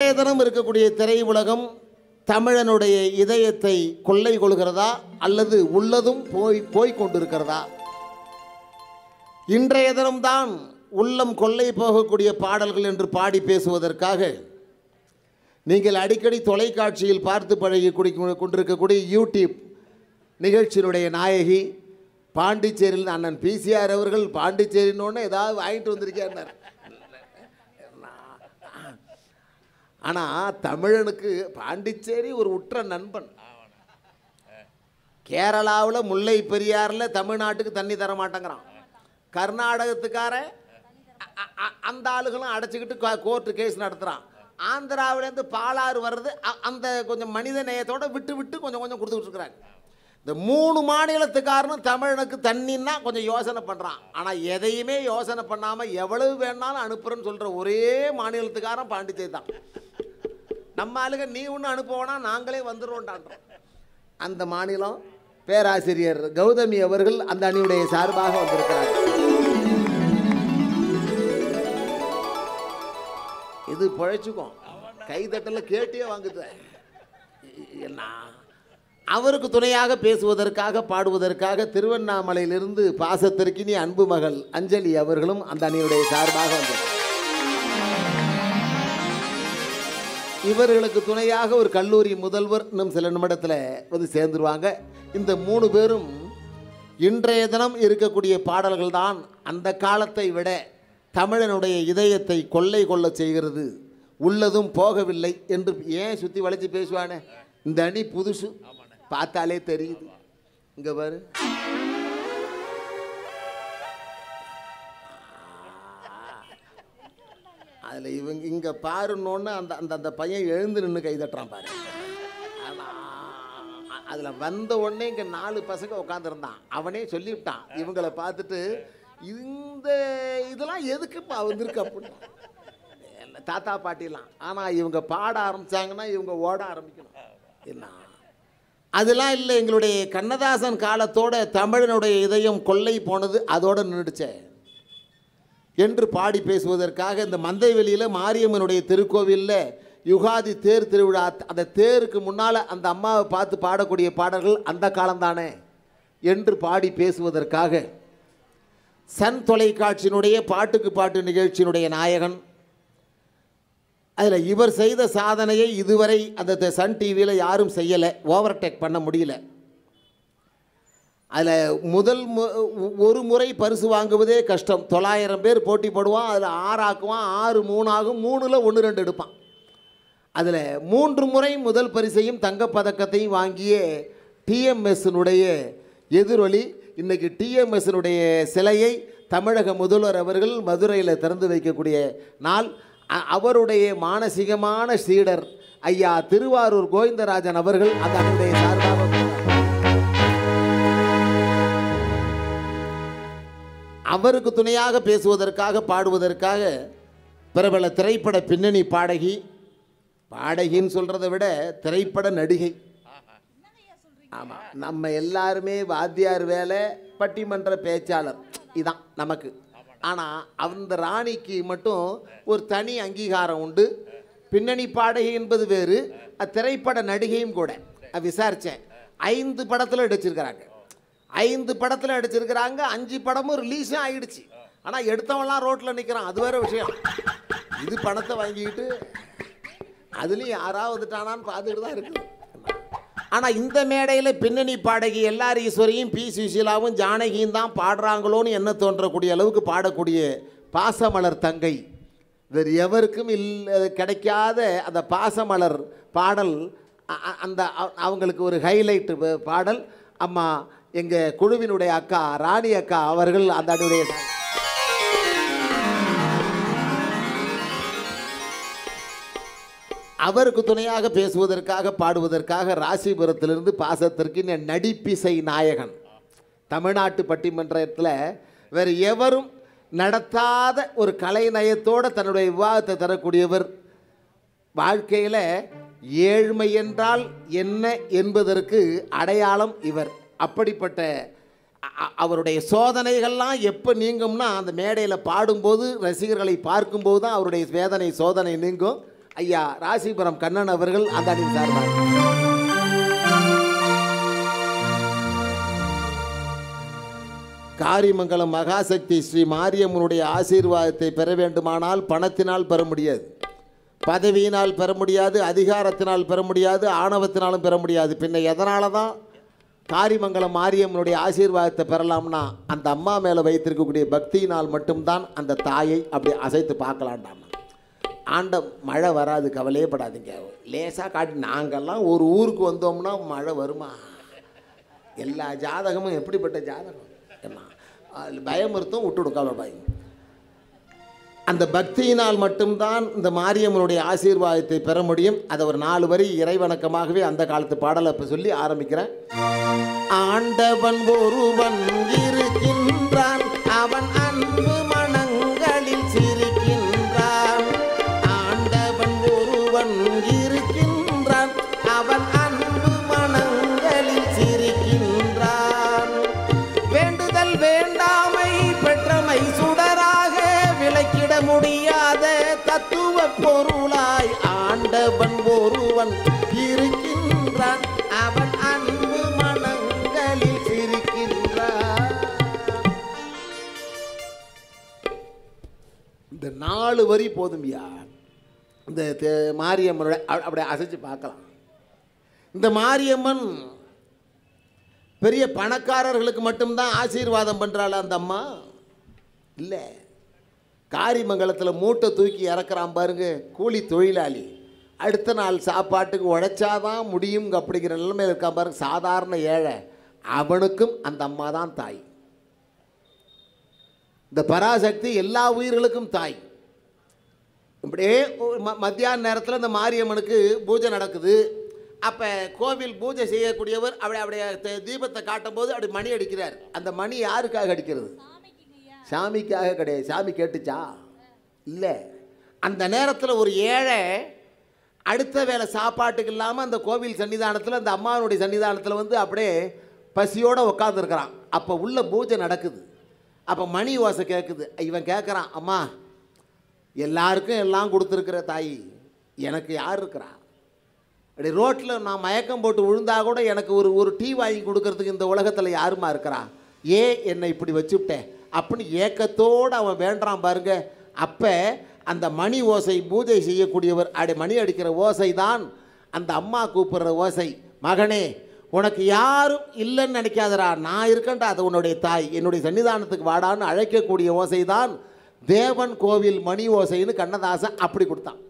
இன்றைய தினம் இருக்கக்கூடிய திரையுலகம் தமிழனுடைய இதயத்தை கொள்ளை கொள்கிறதா அல்லது உள்ளதும் போய் போய் கொண்டிருக்கிறதா இன்றைய தினம்தான் உள்ளம் கொள்ளை போகக்கூடிய பாடல்கள் என்று பாடி பேசுவதற்காக நீங்கள் அடிக்கடி தொலைக்காட்சியில் பார்த்து பழகி குடி கொண்டிருக்கக்கூடிய யூடியூப் நிகழ்ச்சியினுடைய நாயகி பாண்டிச்சேரியில் அண்ணன் பிசிஆர் அவர்கள் பாண்டிச்சேரின்னு ஏதாவது வாங்கிட்டு வந்திருக்காருன்னார் ஆனால் தமிழனுக்கு பாண்டிச்சேரி ஒரு உற்ற நண்பன் கேரளாவில் முல்லை பெரியாறில் தமிழ்நாட்டுக்கு தண்ணி தர மாட்டேங்கிறான் கர்நாடகத்துக்காரன் அ- அ- அ- அந்த ஆளுகளும் அடைச்சிக்கிட்டு கோர்ட்டு கேஸ் நடத்துகிறான் ஆந்திராவிலேருந்து பாலாறு வர்றது அ- அந்த கொஞ்சம் மனித நேயத்தோட விட்டு விட்டு கொஞ்சம் கொஞ்சம் கொடுத்துக்கிட்டு இருக்கிறாங்க இந்த மூணு மாநிலத்துக்காரனும் தமிழனுக்கு தண்ணின்னா கொஞ்சம் யோசனை பண்ணுறான் ஆனால் எதையுமே யோசனை பண்ணாமல் எவ்வளவு வேணாலும் அனுப்புகிறேன்னு சொல்கிற ஒரே மாநிலத்துக்காரன் பாண்டிச்சேரி தான் நம்ம ஆளுங்க நீ ஒன்று அனுப்புவோனா நாங்களே வந்துடுவோம்டான்றோம் அந்த மாநிலம் பேராசிரியர் கௌதமி அவர்கள் அந்த அணியுடைய சார்பாக வந்திருக்கிறார் இது பிழைச்சுக்கும் கைதட்டல கேட்டே வாங்குது என்ன அவருக்கு துணையாக பேசுவதற்காக பாடுவதற்காக திருவண்ணாமலையிலிருந்து பாசத்திற்கினி அன்பு மகள் அஞ்சலி அவர்களும் அந்த அணியுடைய சார்பாக வந்திருக்கிறார் இவர்களுக்கு துணையாக ஒரு கல்லூரி முதல்வர் இன்னும் சில நிமிடத்தில் வந்து சேர்ந்துருவாங்க இந்த மூணு பேரும் இன்றைய தினம் இருக்கக்கூடிய பாடல்கள் தான் அந்த காலத்தை விட தமிழனுடைய இதயத்தை கொள்ளை கொள்ள செய்கிறது உள்ளதும் போகவில்லை என்று ஏன் சுற்றி வளைச்சு பேசுவானே இந்த அணி புதுசு பார்த்தாலே தெரியுது இங்கே பாரு அதில் இவங்க இங்கே பாருன்னொன்னு அந்த அந்த அந்த பையன் எழுந்து நின்று கை தட்டுறான் பாரு அதில் வந்த உடனே இங்கே நாலு பசங்க உட்காந்துருந்தான் அவனே சொல்லிவிட்டான் இவங்களை பார்த்துட்டு இந்த இதெல்லாம் எதுக்குப்பா வந்திருக்கு அப்படின்னு இல்ல, தாத்தா பாட்டிலாம் ஆனால் இவங்க பாட ஆரம்பிச்சாங்கன்னா இவங்க ஓட ஆரம்பிக்கணும் என்ன அதெல்லாம் இல்லை எங்களுடைய கண்ணதாசன் காலத்தோட தமிழனுடைய இதயம் கொள்ளை போனது அதோட நின்றுடுச்சே என்று பாடி பேசுவதற்காக இந்த மந்தைவெளியில் மாரியம்மனுடைய திருக்கோவிலில் யுகாதி தேர் திருவிழா அந்த தேருக்கு முன்னால் அந்த அம்மாவை பார்த்து பாடக்கூடிய பாடல்கள் அந்த காலம்தானே என்று பாடி பேசுவதற்காக சன் தொலைக்காட்சியினுடைய பாட்டுக்கு பாட்டு நிகழ்ச்சியினுடைய நாயகன் அதில் இவர் செய்த சாதனையை இதுவரை அந்த த- சன் டிவியில் யாரும் செய்யலை ஓவர்டேக் பண்ண முடியல அதில் முதல் மு- ஒ- ஒரு முறை பரிசு வாங்குவதே கஷ்டம் தொள்ளாயிரம் பேர் போட்டி போடுவான் அதில் ஆறு ஆக்குவான் ஆறு மூணு ஆகும் மூணில் ஒன்று ரெண்டு எடுப்பான் அதில் மூன்று முறை முதல் பரிசையும் தங்கப்பதக்கத்தையும் வாங்கிய டிஎம்எஸ்னுடைய எதிரொலி இன்னைக்கு டிஎம்எஸ்னுடைய சிலையை தமிழக முதல்வர் அவர்கள் மதுரையில் திறந்து வைக்கக்கூடிய நாள் அ- அவருடைய மானசீகமான சீடர் ஐயா திருவாரூர் கோவிந்தராஜன் அவர்கள் அந்த அன்றைய சார்பாக வந்தார். அவருக்கு துணையாக பேசுவதற்காக பாடுவதற்காக பிரபல திரைப்பட பின்னணி பாடகி பாடகின்னு சொல்கிறத விட திரைப்பட நடிகை ஆமாம் நம்ம எல்லாருமே வாத்தியார் வேலை பட்டிமன்ற பேச்சாளர் இதான் நமக்கு ஆனால் அந்த ராணிக்கு மட்டும் ஒரு தனி அங்கீகாரம் உண்டு பின்னணி பாடகி என்பது வேறு அது திரைப்பட நடிகையும் கூட நான் விசாரித்தேன் ஐந்து படத்தில் நடிச்சிருக்கிறாங்க ஐந்து படத்தில் நடிச்சிருக்கிறாங்க அஞ்சு படமும் ரிலீஸும் ஆயிடுச்சு ஆனால் எடுத்தவன்லாம் ரோட்டில் நிற்கிறான் அது வேற விஷயம் இது பணத்தை வாங்கிக்கிட்டு அதுலேயும் யாராவது வந்துட்டானான்னு பார்த்துக்கிட்டு தான் இருக்குது ஆனால் இந்த மேடையில் பின்னணி பாடகி எல்லார் ஈஸ்வரியும் பி சுஷீலாவும் ஜானகியும் தான் பாடுறாங்களோன்னு என்ன தோன்றக்கூடிய அளவுக்கு பாடக்கூடிய பாசமலர் தங்கை வேறு எவருக்கும் இல்ல கிடைக்காத அந்த பாசமலர் பாடல் அ- அ- அந்த அ- அவங்களுக்கு ஒரு ஹைலைட் பாடல் அம்மா எங்கள் குழுவினுடைய அக்கா ராணி அக்கா அவர்கள் அந்த அனுடைய அவருக்கு துணையாக பேசுவதற்காக பாடுவதற்காக ராசிபுரத்திலிருந்து பாசத்திற்கு இந்த நடிப்பிசை நாயகன் தமிழ்நாட்டு பட்டிமன்றத்தில் வேறு எவரும் நடத்தாத ஒரு கலைநயத்தோடு தன்னுடைய விவாதத்தை தரக்கூடியவர் வாழ்க்கையில் ஏழ்மை என்றால் என்ன என்பதற்கு அடையாளம் இவர் அப்படிப்பட்ட அ- அ- அவருடைய சோதனைகள்லாம் எப்போ நீங்கும்னா அந்த மேடையில் பாடும்போது ரசிகர்களை பார்க்கும்போது தான் அவருடைய வேதனை சோதனை நீங்கும் ஐயா ராசிபுரம் கண்ணன் அவர்கள் அந்த அணியின் சார்பாக காரிமங்கலம் மகாசக்தி ஸ்ரீ மாரியம்மனுடைய ஆசீர்வாதத்தை பெற வேண்டுமானால் பணத்தினால் பெற முடியாது பதவியினால் பெற முடியாது அதிகாரத்தினால் பெற முடியாது ஆணவத்தினாலும் பெற முடியாது பின்ன எதனால தான் காரிமங்கலம் மாரியம்மனுடைய ஆசீர்வாதத்தை பெறலாம்னா அந்த அம்மா மேலே வைத்திருக்கக்கூடிய பக்தியினால் மட்டும்தான் அந்த தாயை அப்படி அசைத்து பார்க்கலான்டாமா ஆண்ட மழை வராது கவலையே படாதீங்க லேசாக காட்டி நாங்கள்லாம் ஒரு ஊருக்கு வந்தோம்னா மழை வருமா எல்லா ஜாதகமும் எப்படிப்பட்ட ஜாதகம் என்ன அதில் பயமுறுத்தும் விட்டுடும் கவலைப்பாய் அந்த பக்தியினால் மட்டும்தான் இந்த மாரியம்மனுடைய ஆசீர்வாதத்தை பெற முடியும் அதை ஒரு நாலு வரி இறைவணக்கமாகவே அந்த காலத்து பாடலை இப்போ சொல்லி ஆரம்பிக்கிறேன் ஆண்டவன் ஒருவன் இருக்கின்றான் அவன் அன்பு மனங்களில் சிரிக்கின்றான் ஆண்டவன் ஒருவன் இருக்கின்றான் அவன் அன்பு மனங்களில் சிரிக்கின்றான் வேண்டுதல் வேண்டாமை பெற்றமை சுடராக விளக்கிட முடியாத தத்துவ பொருளாய் ஆண்டவன் ஒருவன் இருக்கின்றான் அவன் அன்பு மனங்களில் சிரிக்கின்றான் இந்த நாலு வரி போதும்யா இந்த தே- மாரியம்மனோட அ- அப்படியே அசைச்சு பார்க்கலாம் இந்த மாரியம்மன் பெரிய பணக்காரர்களுக்கு மட்டும்தான் ஆசீர்வாதம் பண்ணுறாள் அந்த அம்மா இல்லை காரிமங்கலத்தில் மூட்டை தூக்கி இறக்குறான் பாருங்க கூலி தொழிலாளி அடுத்த நாள் சாப்பாட்டுக்கு உழைச்சாதான் முடியும் அப்படிங்கிற நிலைமையில் இருக்கான் பாருங்க சாதாரண ஏழை அவனுக்கும் அந்த அம்மா தான் தாய் இந்த பராசக்தி எல்லா உயிர்களுக்கும் தாய் இப்படியே ஒரு ம மத்தியான நேரத்தில் இந்த மாரியம்மனுக்கு பூஜை நடக்குது அப்போ கோவில் பூஜை செய்யக்கூடியவர் அப்படி அப்படியே த- தீபத்தை காட்டும்போது அப்படி மணி அடிக்கிறார் அந்த மணி யாருக்காக அடிக்கிறது சாமிக்காக கிடையாது சாமி கேட்டுச்சா இல்லை அந்த நேரத்தில் ஒரு ஏழை அடுத்த வேளை சாப்பாட்டுக்கு இல்லாமல் அந்த கோவில் சன்னிதானத்தில் அந்த அம்மாவனுடைய சன்னிதானத்தில் வந்து அப்படியே பசியோடு உட்காந்துருக்கிறான் அப்போ உள்ள பூஜை நடக்குது அப்போ மணி ஓசை கேட்குது இவன் கேட்குறான் அம்மா எல்லாருக்கும் எல்லாம் கொடுத்துருக்குற தாய் எனக்கு யார் இருக்கிறா அப்படி ரோட்டில் நான் மயக்கம் போட்டு விழுந்தா கூட எனக்கு ஒரு ஒரு டீ வாங்கி கொடுக்கறதுக்கு இந்த உலகத்தில் யாருமா இருக்கிறா ஏன் என்னை இப்படி வச்சுவிட்டேன் அப்படின்னு ஏக்கத்தோடு அவன் வேண்டான் பாருங்க அப்போ அந்த மணி ஓசை பூஜை செய்யக்கூடியவர் அப்படி மணி அடிக்கிற ஓசை தான் அந்த அம்மா கூப்பிடுற ஓசை மகனே உனக்கு யாரும் இல்லைன்னு நினைக்காதடா நான் இருக்கேன்டா அது உன்னுடைய தாய் என்னுடைய சன்னிதானத்துக்கு வாடான்னு அழைக்கக்கூடிய ஓசை தான் தேவன் கோவில் மணி ஓசைன்னு கண்ணதாசன் அப்படி கொடுத்தான்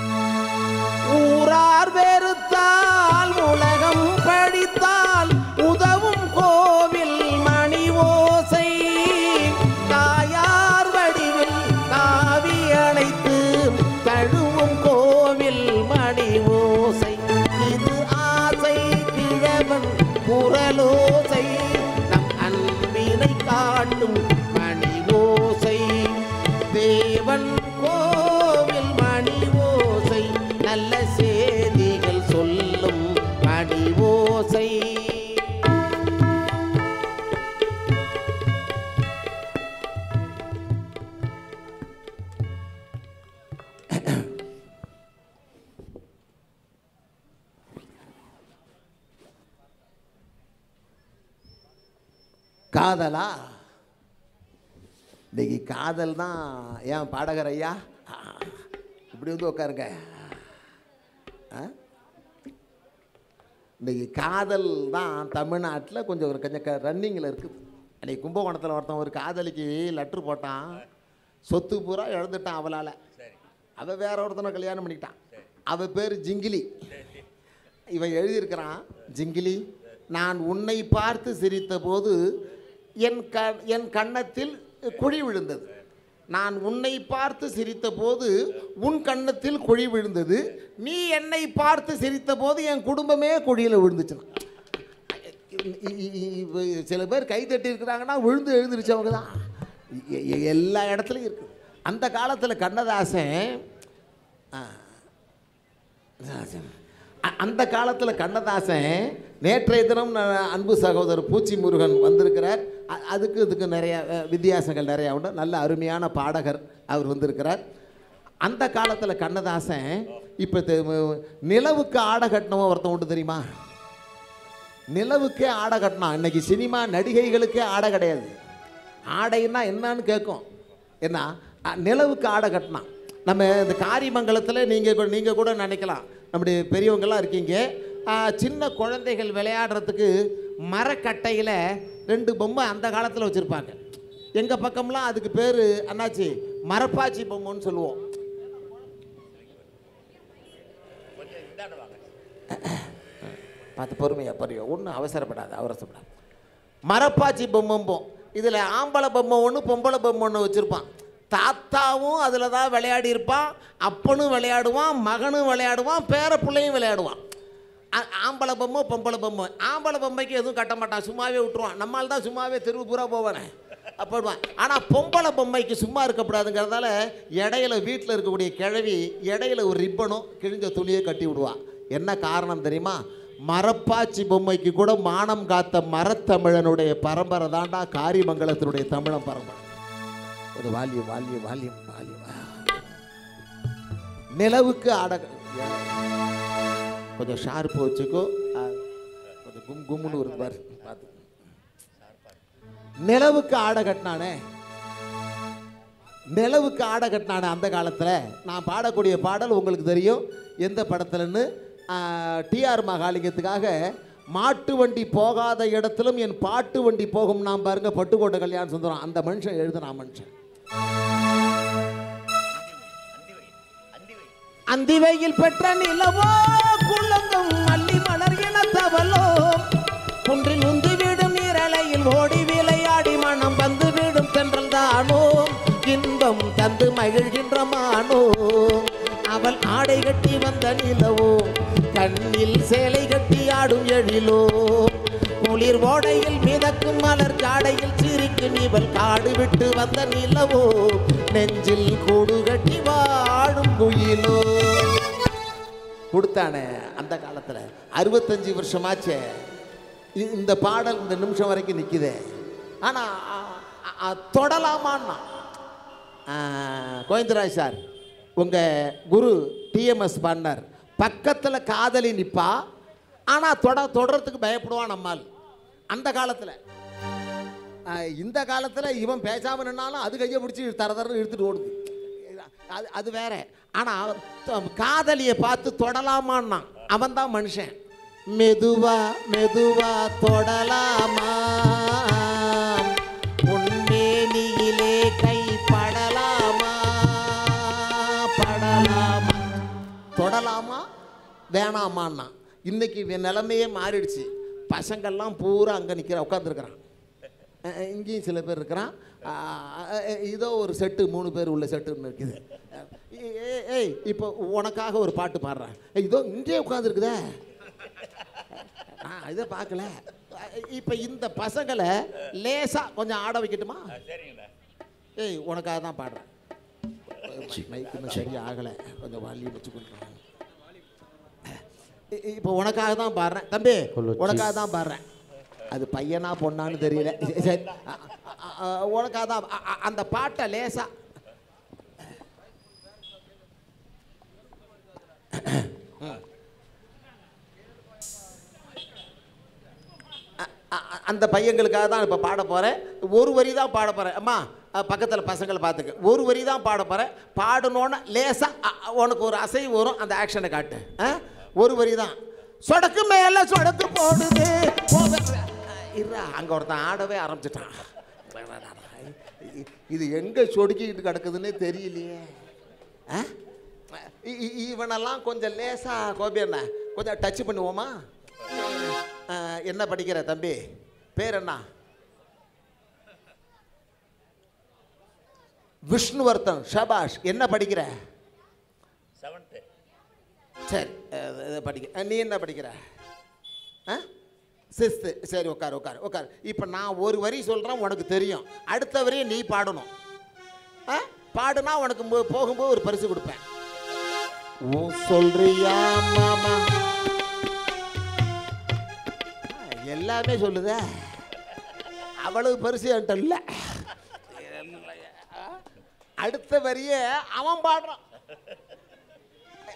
ஊரார் வெறுத்தால் உலகம் படித்தால் உதவும் கோவில் மணி ஓசை தாயார் வடிவில் காவி அணைத்து தழுவும் கோவில் மணி ஓசை இது ஆசை கிழவன் குரலோசை நம் அன்பினை காட்டும் மணி ஓசை தேவன் கோவில் மணி ஓசை நல்ல செய்திகள் சொல்லும் மணி ஓசை காதலா இன்னைக்கு காதல் தான் ஏன் பாடகர் ஐயா ஆ, இப்படி வந்து உட்காருங்க ஆ? இன்னைக்கு காதல் தான் தமிழ்நாட்டில் கொஞ்சம் ஒரு கொஞ்சம் க ரன்னிங்கில் இருக்குது அன்னைக்கு கும்பகோணத்தில் ஒருத்தன் ஒரு காதலிக்கு லெட்ரு போட்டான் சொத்து பூரா இழந்துட்டான் அவளால் அவள் வேற ஒருத்தனை கல்யாணம் பண்ணிக்கிட்டான் அவள் பேர் ஜிங்கிலி இவன் எழுதியிருக்கிறான் ஜிங்கிலி நான் உன்னை பார்த்து சிரித்தபோது என் க என் கன்னத்தில் குழி விழுந்தது நான் உன்னை பார்த்து சிரித்தபோது உன் கன்னத்தில் குழி விழுந்தது நீ என்னை பார்த்து சிரித்தபோது என் குடும்பமே குழியில் விழுந்துச்சுன்னா இ- இ- இ- இ- சில பேர் கை தட்டி இருக்கிறாங்கன்னா விழுந்து எழுந்திருச்சவங்க தான் எ- எ- எல்லா இடத்துலையும் இருக்குது அந்த காலத்தில் கண்ணதாசன் ஆ, அ- அந்த காலத்தில் கண்ணதாசன் நேற்றைய தினம் ந- அன்பு சகோதரர் பூச்சி முருகன் வந்திருக்கிறார் அ- அதுக்கு இதுக்கு நிறைய அ, வித்தியாசங்கள் நிறையா உண்டு நல்ல அருமையான பாடகர் அவர் வந்திருக்கிறார் அந்த காலத்தில் கண்ணதாசன் இப்போ நிலவுக்கு ஆடை கட்டினவன் ஒருத்தன் உண்டு தெரியுமா நிலவுக்கே ஆடை கட்டினான் இன்னைக்கு சினிமா நடிகைகளுக்கே ஆடை கிடையாது ஆடைன்னா என்னன்னு கேட்கும் என்ன அ, நிலவுக்கு ஆடை கட்டினான் நம்ம இந்த காரிமங்கலத்தில் நீங்கள் நீங்கள் கூட நினைக்கலாம் நம்முடைய பெரியவங்கெல்லாம் இருக்கீங்க ஆ, சின்ன குழந்தைகள் விளையாடுறதுக்கு மரக்கட்டையில் ரெண்டு பொம்மை அந்த காலத்தில் வச்சுருப்பாங்க எங்கள் பக்கம்லாம் அதுக்கு பேர் அண்ணாச்சி மரப்பாச்சி பொம்மைன்னு சொல்லுவோம் பார்த்து பொறுமையாக பொறுமையா ஒன்றும் அவசரப்படாது அவசரப்படாது மரப்பாச்சி பொம்மைம்போம் இதில் ஆம்பளை பொம்மை ஒன்று பொம்பளை பொம்மை ஒன்று வச்சுருப்பான் தாத்தாவும் அதில் தான் விளையாடி இருப்பான் அப்பனும் விளையாடுவான் மகனும் விளையாடுவான் பேர பிள்ளையும் விளையாடுவான் ஆ- ஆம்பளை பொம்மை பொம்பளை பொம்மை ஆம்பளை பொம்மைக்கு எதுவும் கட்ட மாட்டான் சும்மாவே விட்டுருவான் நம்மால் தான் சும்மாவே தெருவு பூரா போவானே அப்படிவான் ஆனால் பொம்பளை பொம்மைக்கு சும்மா இருக்கக்கூடாதுங்கிறதால இடையில வீட்டில் இருக்கக்கூடிய கிழவி இடையில ஒரு ரிப்பனும் கிழிஞ்ச துணியை கட்டி விடுவான் என்ன காரணம் தெரியுமா மரப்பாச்சி பொம்மைக்கு கூட மானம் காத்த மரத்தமிழனுடைய பரம்பரை தாண்டா காரிமங்கலத்தினுடைய தமிழன் பரம்பரை ஒரு வால்யூம் வால்யூம் வால்யூம் வால்யூம் நிலவுக்கு ஆட கொஞ்சம் ஷார்ப்பு வச்சுக்கோ ஆ, கொஞ்சம் கும் கும்முன்னு ஒரு பாரு பார்த்து நிலவுக்கு ஆடை கட்டினானே நிலவுக்கு ஆடை கட்டினானே அந்த காலத்தில் நான் பாடக்கூடிய பாடல் உங்களுக்கு தெரியும் எந்த படத்துலன்னு டிஆர் மகாலிங்கத்துக்காக மாட்டு வண்டி போகாத இடத்திலும் என் பாட்டு வண்டி போகும் நான் பாருங்க பட்டுக்கோட்டை கல்யாண சுந்தரம் அந்த மனுஷன் எழுதுனா மனுஷன் அந்திவையில் பெற்ற நிலவோ குள்ளங்கும் மல்லி மலர் இனத்தவலோ குன்றில் உந்தி விடும் நீரலையில் ஓடி விளையாடி மனம் வந்து விடும் தென்றல் தானோ இன்பம் தந்து மகிழ்கின்ற மானோ அவள் ஆடை கட்டி வந்த நிலவோ கண்ணில் சேலை கட்டி ஆடும் எழிலோ குளிர் ஓடையில் மிதக்கும் மலர் ஜாடையில் சிரிக்கும் இவள் காடு விட்டு வந்த நிலவோ நெஞ்சில் கூடு கட்டி வாழும் குயிலோ கொடுத்தானே அந்த காலத்தில் அறுபத்தஞ்சு வருஷமாச்சே இ- இந்த பாடல் இந்த நிமிஷம் வரைக்கும் நிற்குதே ஆனால் தொடலாமான்னா ஆ, கோவிந்தராஜ் சார் உங்கள் குரு டிஎம்எஸ் பாடினார் பக்கத்தில் காதலி நிற்பா ஆனால் தொட தொடறதுக்கு பயப்படுவான் நம்மால் அந்த காலத்தில் இந்த காலத்தில் இவன் பேசாமல் நின்னாலும் அது கையை பிடிச்சி தர தரன்னு இழுத்துட்டு ஓடுது அது அது வேற ஆனால் காதலியை பார்த்து தொடலாமான்னா அவன் தான் மனுஷன் மெதுவா மெதுவா தொடலாமா உன்மேனியிலே கை படலாமா படலாமா தொடலாமா வேணாமான்னா இன்னைக்கு இவன் நிலைமையே மாறிடுச்சு பசங்கள்லாம் பூரா அங்கே நிற்கிற உட்காந்துருக்குறான் இங்கேயும் சில பேர் இருக்கிறான் அஹ், அஹ், இதோ ஒரு செட்டு மூணு பேர் உள்ள செட்டுன்னு இருக்குது ஏய், ஏய், ஏய் இப்போ உனக்காக ஒரு பாட்டு பாடுறேன் ஏய், இதோ இங்கே உட்காந்துருக்குதே நான் இதை பார்க்கல இப்போ இந்த பசங்களை லேசாக கொஞ்சம் ஆட வைக்கட்டுமா ஏய் உனக்காக தான் பாடுறேன் மைக்கு இன்னும் சரியா ஆகலை கொஞ்சம் வாலியம் வச்சு கொடுக்குறேன் இப்போ உனக்காக தான் பாடுறேன் தம்பி உனக்காக தான் பாடுறேன் அது பையனா பொண்ணான்னு தெரியல சரி அ- அ- அ- உனக்காக தான் அ- அ- அந்த பாட்டை லேசா அ- அ- அந்த பையங்களுக்காக தான் இப்போ பாட போகிறேன் ஒரு வரி தான் பாட போகிறேன் அம்மா பக்கத்தில் பசங்களை பார்த்துக்க ஒரு வரி தான் பாட போகிறேன் பாடணுன்னு லேசாக உனக்கு ஒரு அசைவு வரும் அந்த ஆக்ஷனை காட்டு ஆ? ஒரு வரி தான் சொடக்கு மேலே சொடக்கு போடுது இருடா அங்கே ஒருத்தன் ஆடவே ஆரம்பிச்சிட்டான் இது எங்கே சொடுக்கிக்கிட்டு கிடக்குதுன்னே தெரியலையே ஆ? இ- இ- இவனெல்லாம் கொஞ்சம் லேசாக கோபி என்ன கொஞ்சம் டச் பண்ணுவோமா ஆ, என்ன படிக்கிற தம்பி பேர் என்ன விஷ்ணுவர்த்தன் ஷபாஷ் என்ன படிக்கிற செவன்த்து சரி அஹ், இது படிக்க அஹ், நீ என்ன படிக்கிற ஆ சிக்ஸ்த்து சரி உட்கார் உட்கார் உட்கார் இப்போ நான் ஒரு வரி சொல்கிறேன் உனக்கு தெரியும் அடுத்த வரியை நீ பாடணும் ஆ பாடுனா உனக்கு மு- போகும்போது ஒரு பரிசு கொடுப்பேன் ஓ சொல்றியா மாமா ஆ, எல்லாமே சொல்லுதே அவ்வளவு பரிசு என்கிட்ட இல்லை அடுத்த வரியை அவன் பாடுறான்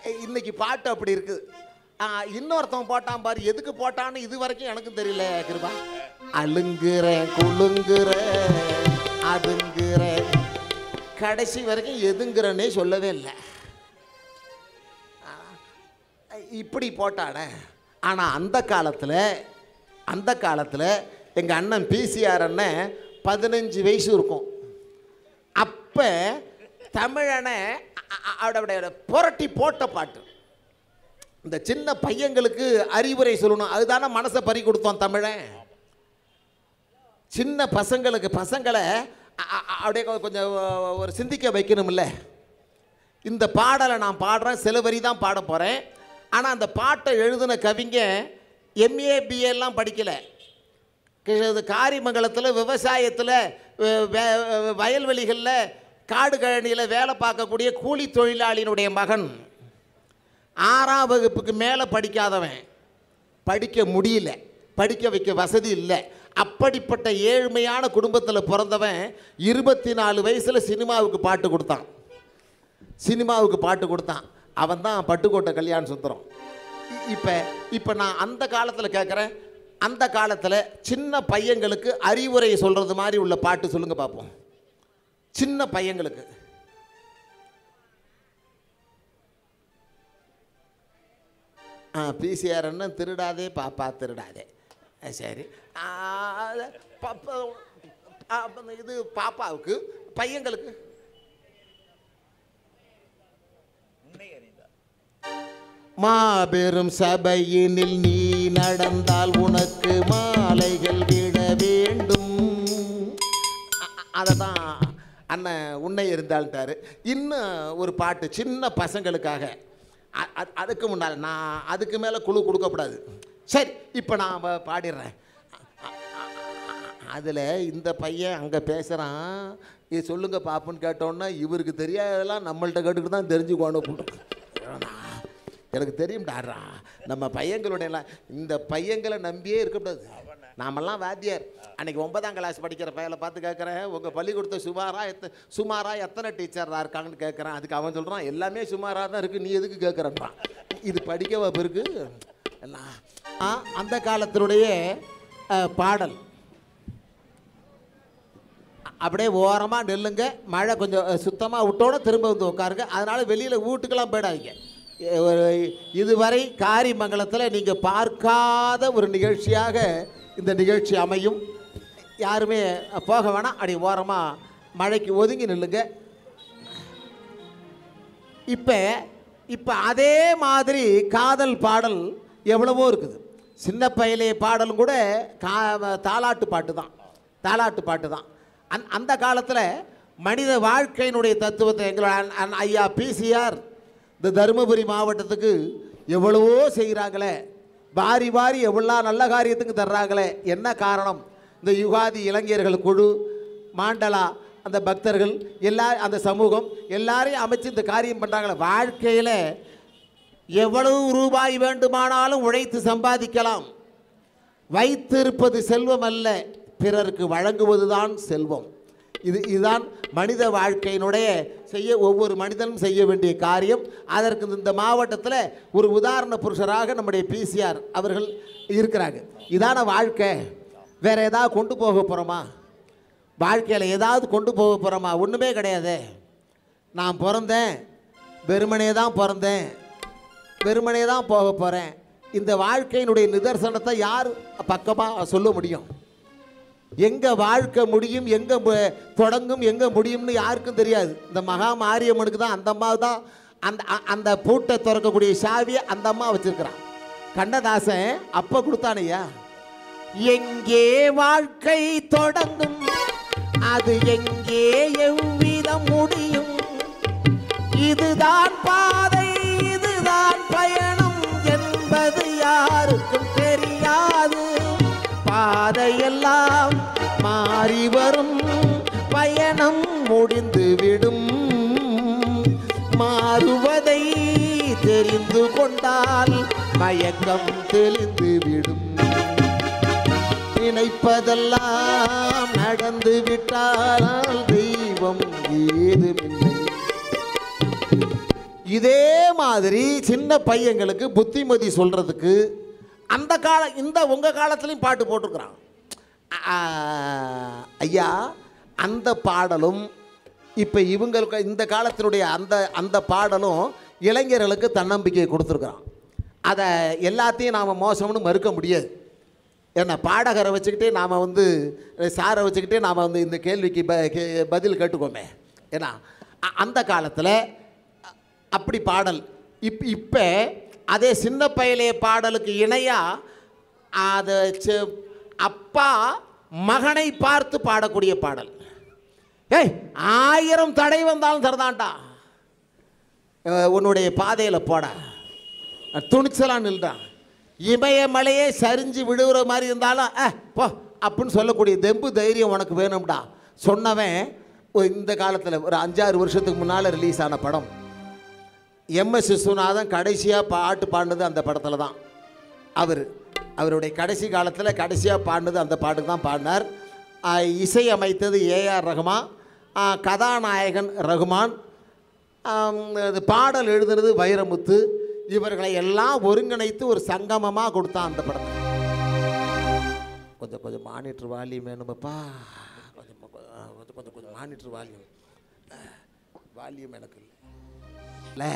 இன்னைக்கு பாட்டு அப்படி இருக்குது ஆ, இன்னொருத்தன் போட்டான் பாரு எதுக்கு போட்டான்னு இது வரைக்கும் எனக்கும் தெரியல கிருபா அழுங்குறேன் குலுங்குறேன் அதுங்குறேன் கடைசி வரைக்கும் எதுங்கிறனே சொல்லவே இல்லை இப்படி போட்டானே ஆனால் அந்த காலத்தில் அந்த காலத்தில் எங்கள் அண்ணன் பிசிஆர் அண்ணன் பதினஞ்சு வயசு இருக்கும் அப்போ தமிழனை அ- அ- அவருடைய புரட்டி போட்ட பாட்டு இந்த சின்ன பையங்களுக்கு அறிவுரை சொல்லணும் அதுதானே மனசை பறி கொடுத்தோம் தமிழன் சின்ன பசங்களுக்கு பசங்களை அ- அ- அப்படியே கொ- கொஞ்சம் ஒரு சிந்திக்க வைக்கணும்ல இந்த பாடலை நான் பாடுறேன் சில வரி தான் பாட போகிறேன் ஆனால் அந்த பாட்டை எழுதின கவிங்க எம்ஏ பிஏலாம் படிக்கலை இது காரிமங்கலத்தில் விவசாயத்தில் வயல்வெளிகளில் காடு கழனியில் வேலை பார்க்கக்கூடிய கூலி தொழிலாளியினுடைய மகன் ஆறாம் வகுப்புக்கு மேலே படிக்காதவன் படிக்க முடியல படிக்க வைக்க வசதி இல்லை அப்படிப்பட்ட ஏழ்மையான குடும்பத்தில் பிறந்தவன் இருபத்தி நாலு வயசில் சினிமாவுக்கு பாட்டு கொடுத்தான் சினிமாவுக்கு பாட்டு கொடுத்தான் அவன் தான் பட்டுக்கோட்டை கல்யாண சுந்தரம் இப்போ இப்போ நான் அந்த காலத்தில் கேட்குறேன் அந்த காலத்தில் சின்ன பையங்களுக்கு அறிவுரை சொல்கிறது மாதிரி உள்ள பாட்டு சொல்லுங்கள் பார்ப்போம் சின்ன பையங்களுக்கு ஆ பிசிஆர்ன்னு திருடாதே பாப்பா திருடாதே ஆ, சரி ஆ, அது பாப்பா ஆ, அப்ப இது பாப்பாவுக்கு பையங்களுக்கு உன்னை அறிந்தார் மாபெரும் சபையினில் நீ நடந்தால் உனக்கு மாலைகள் விட வேண்டும் அதை தான் அண்ணன் உன்னை இருந்தால்ட்டாரு இன்னும் ஒரு பாட்டு சின்ன பசங்களுக்காக அ- அ- அதுக்கு முன்னால் நான் அதுக்கு மேலே குழு கொடுக்கக்கூடாது சரி இப்போ நான் ப- பாடிடுறேன் அதில் இந்த பையன் அங்கே பேசுகிறான் இது சொல்லுங்க பாப்புன்னு கேட்டோன்னா இவருக்கு தெரியாததெல்லாம் நம்மள்ட்ட கேட்டுக்கிட்டு தான் தெரிஞ்சுக்கணும் எனக்கு தெரியும்டாரா நம்ம பையங்களுடைய எல்லாம் இந்த பையங்களை நம்பியே இருக்கக்கூடாது நாமெல்லாம் வாத்தியார் அன்னைக்கு ஒன்பதாம் கிளாஸ் படிக்கிற பையலை பார்த்து கேட்குறேன் உங்கள் பள்ளிக்கூடத்தை சுமாரா எத்த சுமாரா எத்தனை டீச்சராக இருக்காங்கன்னு கேட்குறேன் அதுக்கு அவன் சொல்கிறான் எல்லாமே சுமாராக தான் இருக்குது நீ எதுக்கு கேட்குறன்றான் இது படிக்கவா பிறகு எல்லாம் ஆ, அந்த காலத்தினுடைய அஹ், பாடல் அப்படியே ஓரமாக நில்லுங்க மழை கொஞ்சம் சுத்தமாக விட்டோட திரும்ப வந்து உட்காருங்க அதனால் வெளியில் வீட்டுக்கெல்லாம் போயிடாதீங்க எ- ஒரு இதுவரை காரிமங்கலத்தில் நீங்கள் பார்க்காத ஒரு நிகழ்ச்சியாக இந்த நிகழ்ச்சி அமையும் யாருமே போக வேணாம் அப்படி ஓரமாக மழைக்கு ஒதுங்கி நில்லுங்க இப்போ இப்போ அதே மாதிரி காதல் பாடல் எவ்வளவோ இருக்குது சின்ன பயலே பாடலும் கூட கா தாலாட்டு பாட்டு தான் தாலாட்டு பாட்டு தான் அந் அந்த காலத்தில் மனித வாழ்க்கையினுடைய தத்துவத்தை எங்களோட அண்ண- அண்ண- ஐயா பிசிஆர் இந்த தருமபுரி மாவட்டத்துக்கு எவ்வளவோ செய்கிறாங்களே வாரி வாரி எவ்வளோ நல்ல காரியத்துக்கு தர்றாங்களே என்ன காரணம் இந்த யுகாதி இளைஞர்கள் குழு மாண்டலா அந்த பக்தர்கள் எல்லா அந்த சமூகம் எல்லாரையும் அமைச்சு இந்த காரியம் பண்ணுறாங்களே வாழ்க்கையில் எவ்வளவு ரூபாய் வேண்டுமானாலும் உழைத்து சம்பாதிக்கலாம் வைத்திருப்பது செல்வம் அல்ல பிறருக்கு வழங்குவதுதான் செல்வம் இது இதுதான் மனித வாழ்க்கையினுடைய செய்ய ஒவ்வொரு மனிதனும் செய்ய வேண்டிய காரியம் அதற்கு இந்த மாவட்டத்தில் ஒரு உதாரண புருஷராக நம்முடைய பிசிஆர் அவர்கள் இருக்கிறாங்க இதான வாழ்க்கை வேற ஏதாவது கொண்டு போக போகிறோமா வாழ்க்கையில் ஏதாவது கொண்டு போக போகிறோமா ஒன்றுமே கிடையாது நான் பிறந்தேன் வெறுமனே தான் பிறந்தேன் வெறுமனே தான் போக போகிறேன் இந்த வாழ்க்கையினுடைய நிதர்சனத்தை யார் பக்கமாக சொல்ல முடியும் எங்கே வாழ்க்கை முடியும் எங்கே தொடங்கும் எங்கே முடியும்னு யாருக்கும் தெரியாது இந்த மகா மாரியம்மனுக்கு தான் அந்த அம்மா தான் அந்த அ- அந்த பூட்டை திறக்கக்கூடிய சாவியை அந்த அம்மா வச்சிருக்கிறான் கண்ணதாசன் அப்போ கொடுத்தானையா எங்கே வாழ்க்கை தொடங்கும் அது எங்கே எவ்விதம் முடியும் இதுதான் பாதை இதுதான் பயணம் என்பது யாருக்கும் தெரியாது பாதையெல்லாம் மாறி வரும் பயணம் முடிந்துவிடும் மாறுவதை தெரிந்து கொண்டால் மயக்கம் தெளிந்துவிடும் நினைப்பதெல்லாம் நடந்து விட்டால் தெய்வம் ஏதுமில்லை இதே மாதிரி சின்ன பையங்களுக்கு புத்திமதி சொல்கிறதுக்கு அந்த கால இந்த உங்கள் காலத்துலேயும் பாட்டு போட்டிருக்கிறான் ஆ, ஐயா அந்த பாடலும் இப்போ இவங்களுக்கு இந்த காலத்தினுடைய அந்த அந்த பாடலும் இளைஞர்களுக்கு தன்னம்பிக்கையை கொடுத்துருக்குறான் அதை எல்லாத்தையும் நாம் மோசம்னு மறுக்க முடியாது ஏன்னா பாடகரை வச்சுக்கிட்டே நாம் வந்து சாரை வச்சுக்கிட்டே நாம் வந்து இந்த கேள்விக்கு ப கே- பதில் கேட்டுக்கோமே ஏன்னா அ- அந்த காலத்தில் அப்படி பாடல் இப் இப்போ அதே சின்ன பயலே பாடலுக்கு இணையாக அதை செ- அப்பா மகனை பார்த்து பாடக்கூடிய பாடல் ஏய் ஆயிரம் தடை வந்தாலும் தரதான்டா அஹ் உன்னுடைய பாதையில் போட துணிச்சலாக நில்றான் இமயமலையே சரிஞ்சு விழுகிற மாதிரி இருந்தாலும் அஹ் போ அப்படின்னு சொல்லக்கூடிய தெம்பு தைரியம் உனக்கு வேணும்டா சொன்னவன் ஒரு இந்த காலத்தில் ஒரு அஞ்சாறு வருஷத்துக்கு முன்னால் ரிலீஸ் ஆன படம் எம்எஸ் விஸ்வநாதன் கடைசியாக பாட்டு பாடினது அந்த படத்தில் தான் அவர் அவருடைய கடைசி காலத்தில் கடைசியாக பாடினது அந்த பாட்டுக்கு தான் பாடினார் ஆஹ் இசை அமைத்தது ஏஆர் ரஹ்மான் ஆஹ் கதாநாயகன் ரகுமான் ஆம், அது பாடல் எழுதுனது வைரமுத்து இவர்களை எல்லாம் ஒருங்கிணைத்து ஒரு சங்கமமாக கொடுத்தான் அந்த படத்தை கொஞ்சம் கொஞ்சம் மானிட்டர் வால்யூம் வேணுமப்பா கொஞ்சம் கொஞ்சம் கொஞ்சம் கொஞ்சம் கொஞ்சம் மானிட்டர் வால்யூம் வால்யூம் எனக்கு இல்லை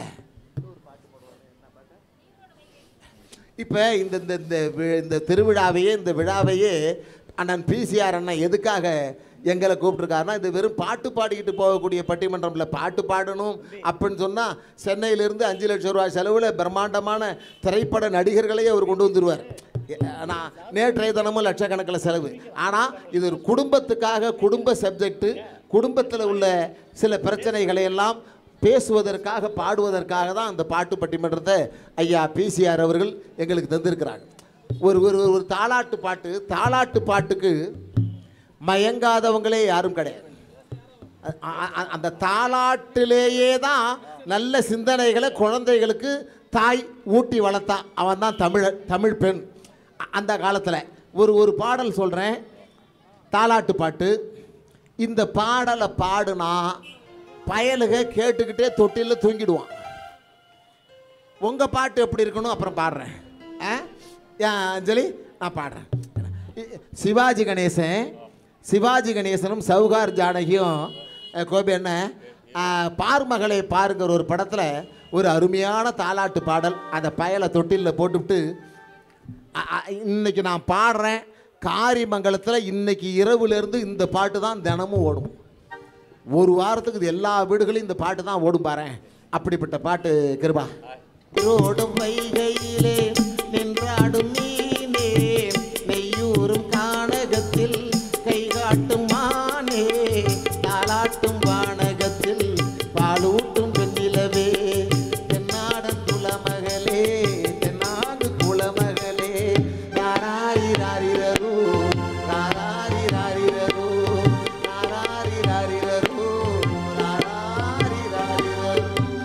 இப்போ இந்த இந்த இந்த வி- இந்த திருவிழாவையே இந்த விழாவையே அண்ணன் பிசிஆர் அண்ணன் எதுக்காக எங்களை கூப்பிட்ருக்காருன்னா இது வெறும் பாட்டு பாடிக்கிட்டு போகக்கூடிய பட்டிமன்றம்ல பாட்டு பாடணும் அப்படின்னு சொன்னால் சென்னையிலேருந்து அஞ்சு லட்சம் ரூபாய் செலவில் பிரம்மாண்டமான திரைப்பட நடிகர்களையே அவர் கொண்டு வந்துடுவார் ஆனால் நேற்றைய தினமும் லட்சக்கணக்கில் செலவு ஆனால் இது ஒரு குடும்பத்துக்காக குடும்ப சப்ஜெக்ட்டு குடும்பத்தில் உள்ள சில பிரச்சனைகளை எல்லாம் பேசுவதற்காக பாடுவதற்காக தான் அந்த பாட்டு பட்டிமன்றத்தை ஐயா பிசிஆர் அவர்கள் எங்களுக்கு தந்திருக்கிறாங்க ஒரு ஒரு ஒரு தாலாட்டு பாட்டு தாலாட்டு பாட்டுக்கு மயங்காதவங்களே யாரும் கிடையாது அ- அ- அ- அந்த தாலாட்டிலேயே தான் நல்ல சிந்தனைகளை குழந்தைகளுக்கு தாய் ஊட்டி வளர்த்தா அவன் தான் தமிழர் தமிழ் பெண் அ- அந்த காலத்தில் ஒரு ஒரு பாடல் சொல்கிறேன் தாலாட்டு பாட்டு இந்த பாடலை பாடுனா பயலுக கேட்டுக்கிட்டே தொட்டிலில் தூங்கிடுவான் உங்கள் பாட்டு எப்படி இருக்கணும் அப்புறம் பாடுறேன் ஆ ஏன் அஞ்சலி நான் பாடுறேன் இ- சிவாஜி கணேசன் சிவாஜி கணேசனும் சவுகார் ஜானகியும் அஹ், கோபி அண்ணன் அஹ், பார்மகளை பாருங்கிற ஒரு படத்தில் ஒரு அருமையான தாலாட்டு பாடல் அந்த பயலை தொட்டிலில் போட்டுவிட்டு அ- அ- இன்னைக்கு நான் பாடுறேன் காரிமங்கலத்தில் இன்னைக்கு இரவுலேருந்து இந்த பாட்டு தான் தினமும் ஓடும் ஒரு வாரத்துக்கு இது எல்லா வீடுகளையும் இந்த பாட்டு தான் ஓடும் பாரேன் அப்படிப்பட்ட பாட்டு கிருபா ரோடும் வைகையிலே நின்றாடும் மீனே நெய்யூரும் கானகத்தில் கை காட்டும் மானே தாளாட்டும் வானகத்தில் பாலூட்டும் பெண்ணிலவே தென்னாடன் குலமகளே தென்னாடு குலமகளே ராராரிராரிரரோ ராராரிராரிரரோ ராராரிராரிரரோ ராராரிராரிரரோ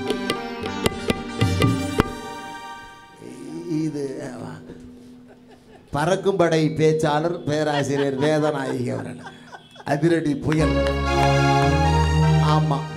இது அஹ், பறக்கும் படை பேச்சாளர் பேராசிரியர் வேதநாயகி அவர்கள் அதிரடி புயல் ஆமாம்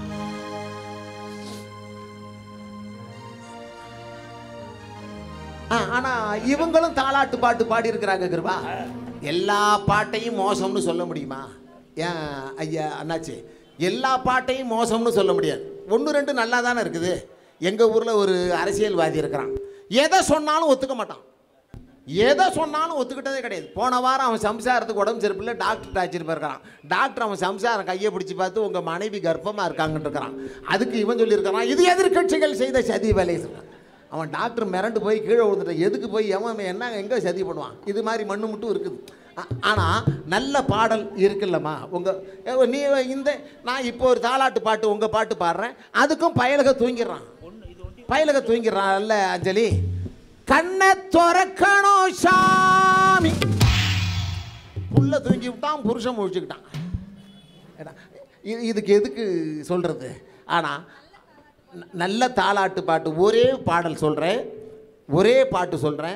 ஆனால் இவங்களும் தாலாட்டு பாட்டு பாடி இருக்கிறாங்க கிருபா எல்லா பாட்டையும் மோசம்னு சொல்ல முடியுமா ஏன் ஐயா அண்ணாச்சி எல்லா பாட்டையும் மோசம்னு சொல்ல முடியாது ஒன்று ரெண்டு நல்லா தானே இருக்குது எங்கள் ஊரில் ஒரு அரசியல்வாதி இருக்கிறான் எதை சொன்னாலும் ஒத்துக்க மாட்டான் எதை சொன்னாலும் ஒத்துக்கிட்டதே கிடையாது போன வாரம் அவன் சம்சாரத்துக்கு உடம்பு சரிப்பில்லை டாக்டர் அழைச்சிட்டு போயிருக்கிறான் டாக்டர் அவன் சம்சாரம் கையை பிடிச்சி பார்த்து உங்கள் மனைவி கர்ப்பமாக இருக்காங்கன்னு இருக்கிறான் அதுக்கு இவன் சொல்லியிருக்கிறான் இது எதிர்க்கட்சிகள் செய்த சதி வேலை சொல்றான். அவன் டாக்டர் மிரண்டு போய் கீழே விழுந்துட்டான் எதுக்கு போய் எவன் அவன் என்ன எங்கே சதி பண்ணுவான் இது மாதிரி மண்ணு மட்டும் இருக்குது ஆனால் நல்ல பாடல் இருக்குல்லம்மா உங்கள் நீ இந்த நான் இப்போ ஒரு தாலாட்டு பாட்டு உங்கள் பாட்டு பாடுறேன் அதுக்கும் பயலுக தூங்கிடுறான் பயலுக தூங்கிடுறான் அல்ல அஞ்சலி கண்ணை துறக்கணும் சாமி புள்ள தூங்கி விட்டான் புருஷன் முழிச்சுக்கிட்டான் ஏடா, இது- இதுக்கு எதுக்கு சொல்கிறது ஆனால் நல்ல தாலாட்டு பாட்டு ஒரே பாடல் சொல்கிறேன் ஒரே பாட்டு சொல்கிறேன்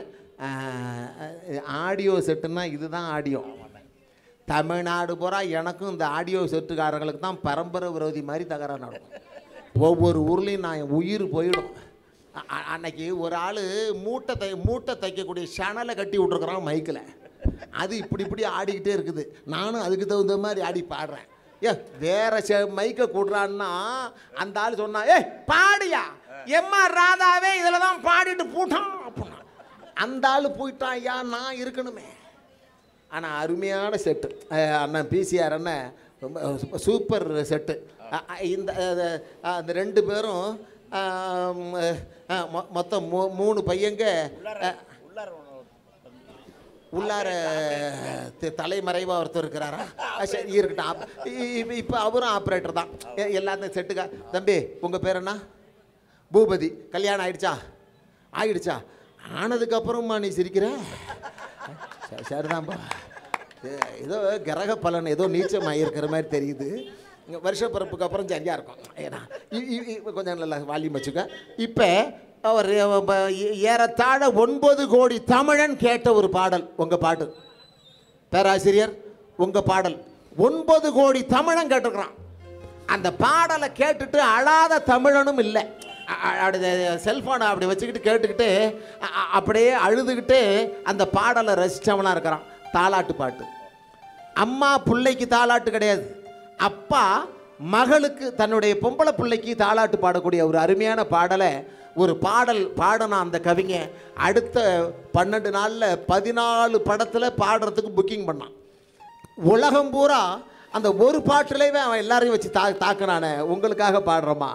ஆடியோ செட்டுன்னா இதுதான் ஆடியோ தமிழ்நாடு பூரா எனக்கும் இந்த ஆடியோ செட்டுக்காரங்களுக்கு தான் பரம்பரை விரோதி மாதிரி தகராறு நடக்கும் ஒவ்வொரு ஊர்லேயும் நான் என் உயிர் போயிடும் அ- அ- அன்னைக்கு ஒரு ஆள் மூட்டை தை மூட்டை தைக்கக்கூடிய சணலை கட்டி விட்ருக்குறான் மைக்கில் அது இப்படி இப்படி ஆடிக்கிட்டே இருக்குது நானும் அதுக்கு தகுந்த மாதிரி ஆடி பாடுறேன் ஏ வேற செ மைக்கை கூடுறான்னா அந்த ஆள் சொன்னா ஏய் பாடியா எம்மா ராதாவே இதில் தான் பாடிட்டு போட்டான் அப்படின்னா அந்த ஆள் போயிட்டான் ஐயா நான் இருக்கணுமே ஆனால் அருமையான செட்டு அஹ் அண்ணன் பிசிஆர் அண்ணன் ரொம்ப சூப்ப- சூப்பர் செட்டு அ- அ- இந்த அஹ், அஹ், அந்த ரெண்டு பேரும் ஆம், அஹ், மொ- மொத்தம் மூ மூணு பையங்க அஹ், உள்ளார ஒண்ணு- உள்ளார தி- தலைமறைவாக ஒருத்தர் இருக்கிறாரா அஹ் சரி இருக்கட்டும் இப்போ அவரும் ஆப்ரேட்டர் தான் எ- எல்லாத்தையும் செட்டுக்கா தம்பி உங்கள் பேர் என்ன பூபதி கல்யாணம் ஆயிடுச்சா ஆயிடுச்சா ஆனதுக்கப்புறமா நீ சிரிக்கிற சரி சரிதான்ப்பா ஏ- ஏதோ கிரக பலன் ஏதோ நீச்சம் ஆகியிருக்கிற மாதிரி தெரியுது இங்கே வருஷ பிறப்புக்கு அப்புறம் சரியாக இருக்கும் ஏன்னா இ- இ- இ- கொஞ்சம் நல்லா வால்யூம் வச்சுக்க இப்போ அவர் ப- ஏ- ஏறத்தாழ ஒன்பது கோடி தமிழன் கேட்ட ஒரு பாடல் உங்கள் பாட்டு பேராசிரியர் உங்கள் பாடல் ஒன்பது கோடி தமிழன் கேட்டிருக்கிறான் அந்த பாடலை கேட்டுட்டு அழாத தமிழனும் இல்லை அ- அ- அப்படி செல்ஃபோனை அப்படி வச்சுக்கிட்டு கேட்டுக்கிட்டு அ- அ- அப்படியே அழுதுகிட்டு அந்த பாடலை ரசித்தவனாக இருக்கிறான் தாலாட்டு பாட்டு அம்மா பிள்ளைக்கு தாலாட்டு கிடையாது அப்பா மகளுக்கு தன்னுடைய பொம்பளை பிள்ளைக்கு தாலாட்டு பாடக்கூடிய ஒரு அருமையான பாடலை ஒரு பாடல் பாடணும் அந்த கவிஞ அடுத்த பன்னெண்டு நாளில் பதினாலு படத்தில் பாடுறதுக்கு புக்கிங் பண்ணான் உலகம் பூரா அந்த ஒரு பாட்டுலேயே அவன் எல்லாரையும் வச்சு தா தாக்குனானே உங்களுக்காக பாடுறோமா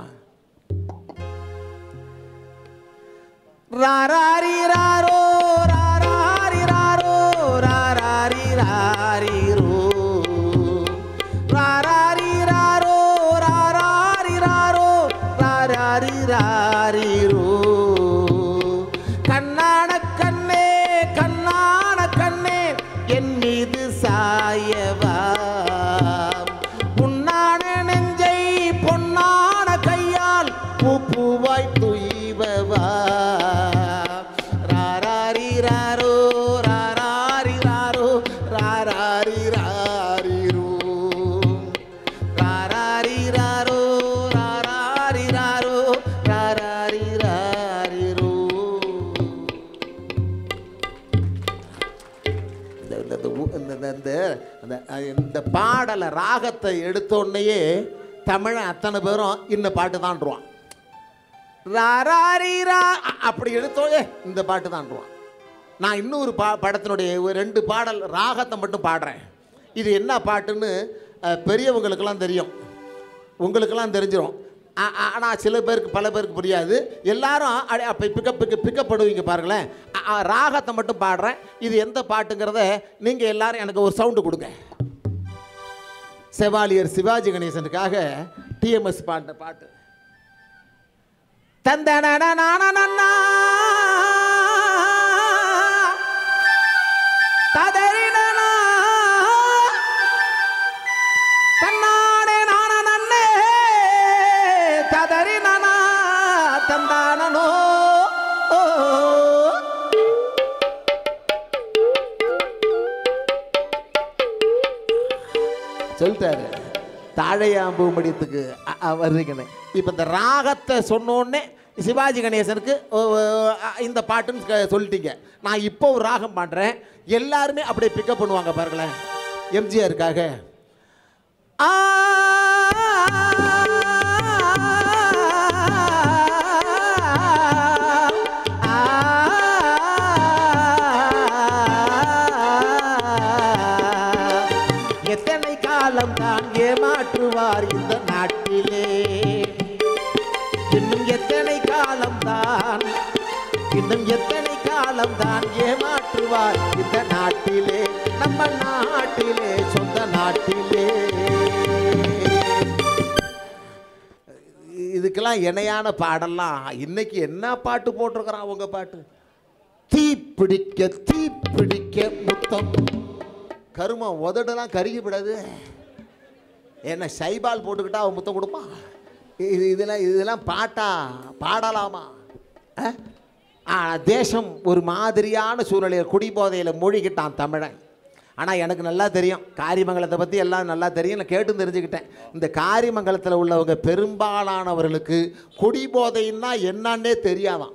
ராராரி ராரோ ராராரி ராரோ ராராரி ராரிரோ ராராரி ராரோ ராராரி ராரோ ராராரி ராரிரோ கண்ணான கண்ணே கண்ணான கண்ணே என் மீது சாயவா புண்ணான நெஞ்சை பொன்னான கையால் பூ பூவாய் துய்வவா ராராரி ராரோ ராராரி ராரோ ராராரி ராரிரோ ராராரி ராரோ ராராரி ராரோ ராராரி ராரிரோ இந்த இந்த- இந்த ஊ- இந்த- இந்த- இந்த அந்த அஹ், இந்த பாடலை ராகத்தை எடுத்த உடனேயே தமிழன் அத்தனை பேரும் இந்த பாட்டு தான்டுவான் ராராரி ரா அ- அப்படி எடுத்தோடே இந்த பாட்டு தான்டுவான் நான் இன்னொரு பா படத்தினுடைய ஒரு ரெண்டு பாடல் ராகத்தை மட்டும் பாடுறேன் இது என்ன பாட்டுன்னு அஹ், பெரியவங்களுக்கெல்லாம் தெரியும் உங்களுக்கெல்லாம் தெரிஞ்சிடும் ஆனால் சில பேருக்கு பல பேருக்கு புரியாது எல்லாரும் அடி அப்போ பிக்கப் பிக்க பிக்கப் பண்ணுவீங்க பாருங்களேன் அ- அ, ராகத்தை மட்டும் பாடுறேன் இது எந்த பாட்டுங்கிறத நீங்கள் எல்லாரும் எனக்கு ஒரு சவுண்டு கொடுங்க செவாலியர் சிவாஜி கணேசனுக்காக டிஎம்எஸ் பாடின பாட்டு தந்தனனா ததறினனா தன்னாடே நான நன்னே ததறினனா தந்தானனோ ஓ சொல்லிட்டாரு தாழையாம்பு மடியத்துக்கு வர்றீங்கன்னு இப்போ இந்த ராகத்தை சொன்னோடனே சிவாஜி கணேசனுக்கு ஓ, ஓ, அ, இந்த பாட்டுன்னு க- சொல்லிட்டீங்க நான் இப்போ ஒரு ராகம் பாடுறேன் எல்லாருமே அப்படியே பிக்கப் பண்ணுவாங்க பாருங்களேன் எம்ஜிஆருக்காக ஆ எத்தனை காலம் தான் ஏமாற்றுவார் இந்த நாட்டிலே இன்னும் எத்தனை காலம் தான் இன்னும் எத்தனை காலம் தான் ஏமாற்றுவார் இந்த நாட்டிலே நம்ம நாட்டிலே சொந்த நாட்டிலே இதுக்கெல்லாம் இணையான பாடல்லாம் இன்னைக்கு என்ன பாட்டு போட்டிருக்கிறான் உங்க பாட்டு தீ பிடிக்க தீ பிடிக்க முத்தம் கருமம் உதடெல்லாம் கருகி விடாது என்ன சைபால் போட்டுக்கிட்டா அவன் முத்தம் கொடுப்பான் இது இதெல்லாம் இதெல்லாம் பாட்டா பாடலாமா அஹ்? ஆ தேசம் ஒரு மாதிரியான சூழ்நிலையில் குடிபோதையில் மூழ்கிட்டான் தமிழன் ஆனால் எனக்கு நல்லா தெரியும் காரிமங்கலத்தை பற்றி எல்லாம் நல்லா தெரியும் நான் கேட்டு தெரிஞ்சுக்கிட்டேன் இந்த காரிமங்கலத்தில் உள்ளவங்க பெரும்பாலானவர்களுக்கு குடிபோதைன்னா என்னன்னே தெரியாதான்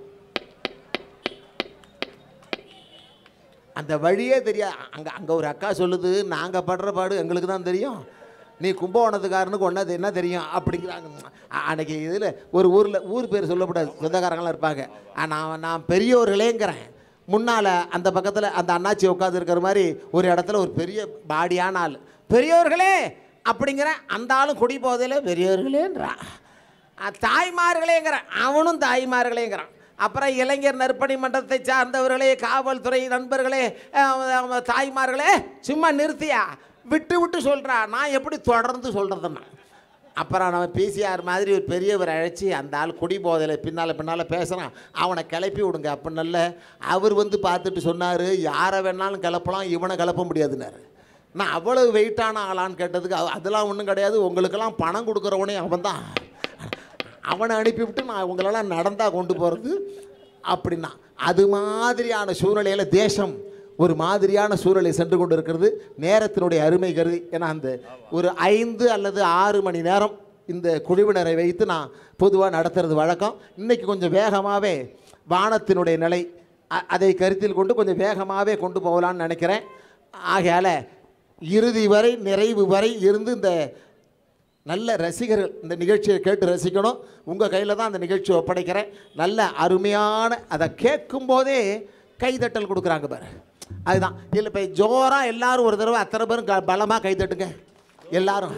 அந்த வழியே தெரியாது அங்கே அங்கே ஒரு அக்கா சொல்லுது நாங்கள் படுற பாடு எங்களுக்கு தான் தெரியும் நீ கும்பகோணத்துக்காரனுக்கு ஒன்றா என்ன தெரியும் அப்படிங்கிறாங்க அ- அன்னைக்கு இதில் ஒரு ஊரில் ஊர் பேர் சொல்லக்கூடாது சொந்தக்காரங்களாம் இருப்பாங்க ஆ, நான் நான் பெரியவர்களேங்கிறேன் முன்னால் அந்த பக்கத்தில் அந்த அண்ணாச்சி உட்காந்து இருக்கிற மாதிரி ஒரு இடத்துல ஒரு பெரிய பாடியான ஆள் பெரியவர்களே அப்படிங்கிற அந்த ஆளும் குடி போதையில் பெரியவர்களேன்றான் அ, தாய்மார்களேங்கிறான் அவனும் தாய்மார்களேங்கிறான் அப்புறம் இளைஞர் நற்பணி மன்றத்தை சார்ந்தவர்களே காவல்துறை நண்பர்களே அஹ், அஹ், தாய்மார்களே சும்மா நிறுத்தியா விட்டு விட்டு சொல்கிறா நான் எப்படி தொடர்ந்து சொல்கிறதுன்னா அப்புறம் நம்ம பிசிஆர் மாதிரி ஒரு பெரியவர் அழைச்சி அந்த ஆள் குடி போதையில் பின்னால் பின்னால் பேசுகிறான் அவனை கிளப்பி விடுங்க அப்படின்னல்ல அவர் வந்து பார்த்துட்டு சொன்னார் யாரை வேணாலும் கிளப்பலாம் இவனை கிளப்ப முடியாதுன்னாரு நான் அவ்வளவு வெயிட்டான ஆளான்னு கேட்டதுக்கு "அது- அதெல்லாம் ஒன்றும் கிடையாது உங்களுக்கெல்லாம் பணம் கொடுக்குறவனே அவன் தான் அவனை அனுப்பிவிட்டு நான் உங்களெல்லாம் நடந்தா கொண்டு போகிறது அப்படின்னா அது மாதிரியான சூழ்நிலையில் தேசம் ஒரு மாதிரியான சூழ்நிலை சென்று கொண்டு இருக்கிறது நேரத்தினுடைய அருமை கருதி ஏன்னா அந்த ஒரு ஐந்து அல்லது ஆறு மணி நேரம் இந்த குழுவினரை வைத்து நான் பொதுவாக நடத்துறது வழக்கம் இன்றைக்கி கொஞ்சம் வேகமாகவே வானத்தினுடைய நிலை அ- அதை கருத்தில் கொண்டு கொஞ்சம் வேகமாகவே கொண்டு போகலான்னு நினைக்கிறேன் ஆகையால் இறுதி வரை நிறைவு வரை இருந்து இந்த நல்ல ரசிகர்கள் இந்த நிகழ்ச்சியை கேட்டு ரசிக்கணும் உங்கள் கையில் தான் அந்த நிகழ்ச்சியை ஒப்படைக்கிறேன் நல்ல அருமையான அதை கேட்கும்போதே கைதட்டல் கொடுக்குறாங்க பாரு அதுதான் இல்லை இப்போ ஜோராக எல்லாரும் ஒரு தடவை அத்தனை பேரும் க பலமாக கைதட்டுங்க எல்லாரும்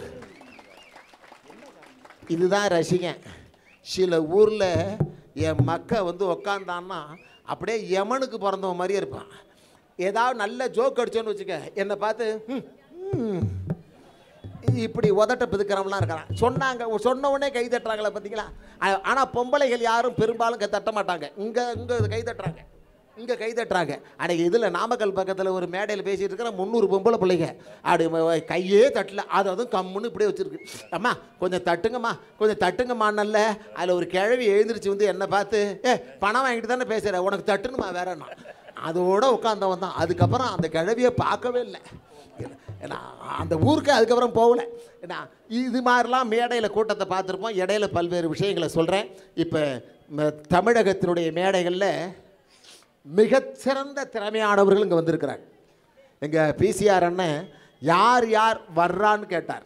இதுதான் ரசிகன் சில ஊரில் என் மக்க வந்து உக்காந்தான்னா அப்படியே யமனுக்கு பிறந்தவன் மாதிரியே இருப்பான் ஏதாவது நல்ல ஜோக் அடிச்சோன்னு வச்சுக்க என்னை பார்த்து "ம், ம்." இப்படி உதட்ட பிதுக்கிறவங்களாம் இருக்கிறான் சொன்னாங்க சொன்ன உடனே கை தட்டுறாங்களே பார்த்தீங்களா ஆனால் பொம்பளைகள் யாரும் பெரும்பாலும் கை தட்ட மாட்டாங்க இங்கே இங்கே கை தட்டுறாங்க இங்கே கை தட்டுறாங்க அன்றைக்கி இதில் நாமக்கல் பக்கத்தில் ஒரு மேடையில் பேசிகிட்டு இருக்கிற முந்நூறு பொம்பளை பிள்ளைங்க அப்படி ம- கையே தட்டல அது அதுவும் கம்முன்னு இப்படியே வச்சுருக்கு அம்மா கொஞ்சம் தட்டுங்கம்மா கொஞ்சம் தட்டுங்கம்மான்னல்ல அதில் ஒரு கிழவி எழுந்திரிச்சு வந்து என்னை பார்த்து ஏ பணம் வாங்கிட்டு தானே பேசுகிற உனக்கு தட்டுணுமா வேறண்ணா அதோட உட்காந்தவன் தான் அதுக்கப்புறம் அந்த கிழவியை பார்க்கவே இல்லை ஏன்னா அந்த ஊருக்கு அதுக்கப்புறம் போகல ஏன்னா இது மாதிரிலாம் மேடையில் கூட்டத்தை பார்த்துருப்போம் இடையில பல்வேறு விஷயங்களை சொல்கிறேன் இப்போ ம- தமிழகத்தினுடைய மேடைகளில் மிகச்சிறந்த திறமையானவர்கள் இங்கே வந்திருக்கிறாங்க எங்கள் பிசிஆர் அண்ணன் யார் யார் வர்றான்னு கேட்டார்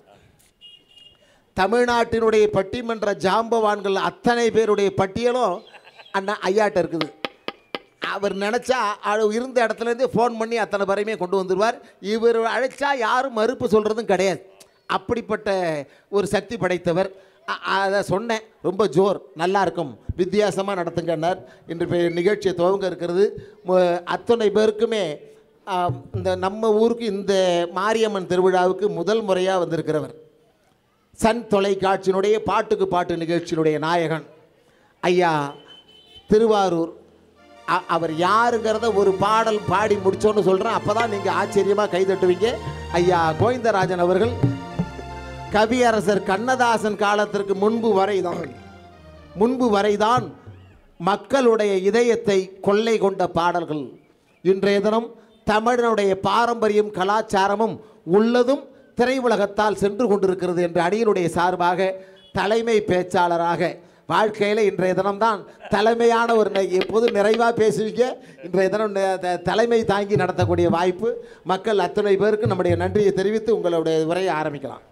தமிழ்நாட்டினுடைய பட்டிமன்ற ஜாம்பவான்கள் அத்தனை பேருடைய பட்டியலும் அண்ணன் ஐயாட்ட இருக்குது அவர் நினச்சா அவர் இருந்த இடத்துலேருந்தே ஃபோன் பண்ணி அத்தனை பேரையுமே கொண்டு வந்துடுவார் இவர் அழைச்சா யாரும் மறுப்பு சொல்கிறதும் கிடையாது அப்படிப்பட்ட ஒரு சக்தி படைத்தவர் அ- அதை சொன்னேன் ரொம்ப ஜோர் நல்லா இருக்கும் வித்தியாசமாக நடத்துங்கன்னார் இன்று இப்போ நிகழ்ச்சியை துவங்க இருக்கிறது மு- அத்தனை பேருக்குமே ஆம், இந்த நம்ம ஊருக்கு இந்த மாரியம்மன் திருவிழாவுக்கு முதல் முறையாக வந்திருக்கிறவர் சன் தொலைக்காட்சியினுடைய பாட்டுக்கு பாட்டு நிகழ்ச்சியினுடைய நாயகன் ஐயா திருவாரூர் அ- அவர் யாருங்கிறத ஒரு பாடல் பாடி முடிச்சோன்னு சொல்கிறேன் அப்போ தான் நீங்கள் ஆச்சரியமாக கைதட்டுவீங்க ஐயா கோவிந்தராஜன் அவர்கள் கவியரசர் கண்ணதாசன் காலத்திற்கு முன்பு வரைதான் முன்பு வரைதான் மக்களுடைய இதயத்தை கொள்ளை கொண்ட பாடல்கள் இன்றைய தினம் தமிழனுடைய பாரம்பரியம் கலாச்சாரமும் உள்ளதும் திரையுலகத்தால் சென்று கொண்டிருக்கிறது என்ற அணியினுடைய சார்பாக தலைமை பேச்சாளராக வாழ்க்கையில் இன்றைய தினம்தான் தலைமையான ஒரு நி- எப்போதும் நிறைவாக பேசுவீங்க இன்றைய தினம் ந- த- தலைமை தாங்கி நடத்தக்கூடிய வாய்ப்பு மக்கள் அத்தனை பேருக்கு நம்முடைய நன்றியை தெரிவித்து உங்களுடைய உரையை ஆரம்பிக்கலாம்